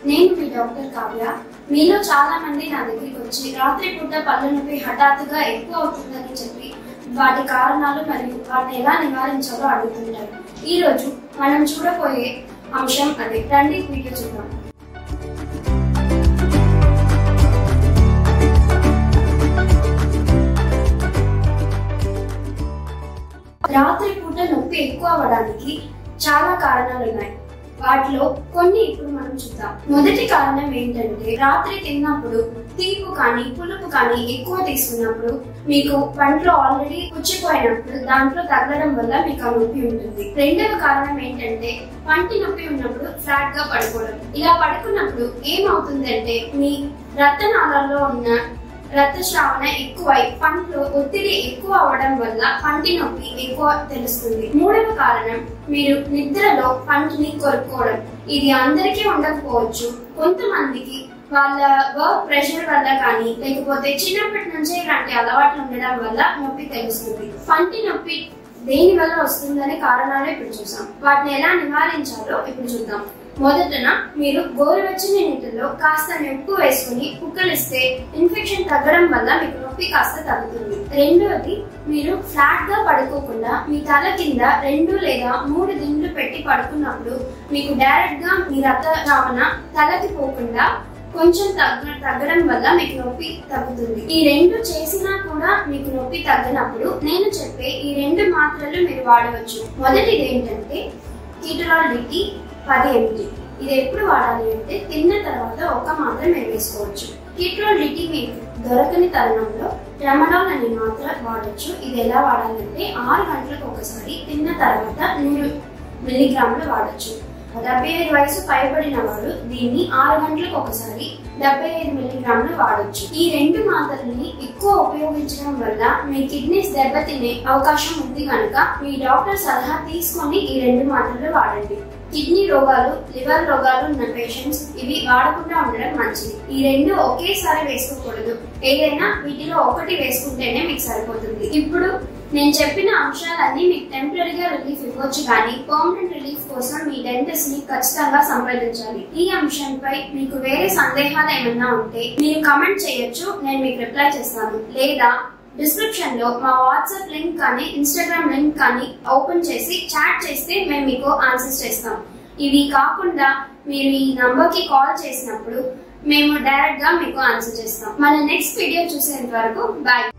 నేను మీ డాక్టర్ కావ్య మీలో చాలా మంది నా దగ్గరికి వచ్చి రాత్రి పూట పళ్ళు నొప్పి హఠాత్తుగా ఎక్కువ అవుతుందని చెప్పి వాటి కారణాలు మరియు వాటిని ఎలా నివారించాలో అడుగుతుంటారు ఈ రోజు మనం చూడబోయే అంశం అదే రండి వీడియో చూద్దాం రాత్రి పూట నొప్పి ఎక్కువ అవ్వడానికి చాలా కారణాలు ఉన్నాయి వాటిలో కొన్ని ఇప్పుడు మనం చూద్దాం మొదటి కారణం ఏంటంటే రాత్రి తిన్నప్పుడు తీపు కానీ పులుపు కానీ ఎక్కువ తీసుకున్నప్పుడు మీకు పంటలో ఆల్రెడీ పుచ్చిపోయినప్పుడు దాంట్లో తగలడం వల్ల మీకు ఆ నొప్పి ఉంటుంది రెండవ కారణం ఏంటంటే పంటి నొప్పి ఉన్నప్పుడు ఫ్లాట్ గా పడుకోవడం ఇలా పడుకున్నప్పుడు ఏమవుతుందంటే మీ రక్తనాళాల్లో ఉన్న రక్తస్రావణ ఎక్కువై పంట్లో ఒత్తిడి ఎక్కువ అవడం వల్ల పంటి నొప్పి ఎక్కువ తెలుస్తుంది మూడవ కారణం మీరు నిద్రలో పంటిని కొరుక్కోవడం ఇది అందరికీ ఉండకపోవచ్చు కొంతమందికి వాళ్ళ వర్క్ ప్రెషర్ వల్ల కానీ లేకపోతే చిన్నప్పటి నుంచే ఇలాంటి అలవాట్లు ఉండడం వల్ల నొప్పి తెలుస్తుంది పంటి నొప్పి దేని వల్ల వస్తుందనే కారణాలు ఇప్పుడు చూసాం వాటిని ఎలా నివారించాలో ఇప్పుడు చూద్దాం మొదటన మీరు గోరువెచ్చని నీటిలో కాస్త ఉప్పు వేసుకుని పుక్కలిస్తే ఇన్ఫెక్షన్ తగ్గడం వల్ల మీకు నొప్పి కాస్త తగ్గుతుంది రెండవది మీరు ఫ్లాట్ గా పడుకోకుండా మీ తల కింద రెండు లేదా మూడు దిండ్లు పెట్టి పడుకున్నప్పుడు మీకు డైరెక్ట్ గా మీ రక్త రవాణా తలకి పోకుండా కొంచెం తగ్గ తగ్గడం వల్ల మీకు నొప్పి తగ్గుతుంది ఈ రెండు చేసినా కూడా మీకు నొప్పి తగ్గనప్పుడు నేను చెప్పే ఈ రెండు మాత్రలు మీరు వాడవచ్చు మొదటిది ఏంటంటే కీటలాల్ డిటి పది ఎంటీ ఇది ఎప్పుడు వాడాలి అంటే తిన్న తర్వాత ఒక మాత్ర మీరు వేసుకోవచ్చు కీటలాల్ డిటి మీకు దొరకని తరుణంలో ట్రమడాల్ అనే మాత్ర వాడచ్చు ఇది ఎలా వాడాలంటే ఆరు గంటలకు ఒకసారి తిన్న తర్వాత నూరు మిల్లీగ్రాములు వాడచ్చు డెబ్బై ఐదు వయసు పైబడిన వారు దీన్ని ఆరు గంటలకు ఒకసారి డెబ్బై ఐదు మిల్లీగ్రాములు వాడొచ్చు ఈ రెండు మాత్రల్ని ఎక్కువ ఉపయోగించడం వల్ల మీ కిడ్నీస్ దెబ్బతినే అవకాశం ఉంది కనుక మీ డాక్టర్ సలహా తీసుకొని ఈ రెండు మాత్రలు వాడండి కిడ్నీ రోగాలు లివర్ రోగాలు ఉన్న పేషెంట్స్ ఇవి వాడకుండా ఉండడం మంచిది ఈ రెండు ఒకేసారి వేసుకోకూడదు ఏదైనా వీటిలో ఒకటి వేసుకుంటేనే మీకు సరిపోతుంది ఇప్పుడు నేను చెప్పిన అంశాలన్నీ మీకు టెంపరీగా రిలీఫ్ ఇవ్వచ్చు కానీ పర్మనెంట్ రిలీఫ్ కోసం మీ డెంటిస్ట్ ని ఖచ్చితంగా సంప్రదించాలి ఈ అంశంపై మీకు వేరే సందేహాలు ఏమైనా ఉంటే మీరు కమెంట్ చేయొచ్చు నేను మీకు రిప్లై చేస్తాను లేదా డిస్క్రిప్షన్ లో మా వాట్సాప్ లింక్ కానీ ఇన్స్టాగ్రామ్ లింక్ కానీ ఓపెన్ చేసి చాట్ చేస్తే మేము మీకు ఆన్సర్స్ చేస్తాం ఇవి కాకుండా మీరు ఈ నంబర్ కి కాల్ చేసినప్పుడు మేము డైరెక్ట్ గా మీకు ఆన్సర్ చేస్తాం మన నెక్స్ట్ వీడియో చూసేంత వరకు బాయ్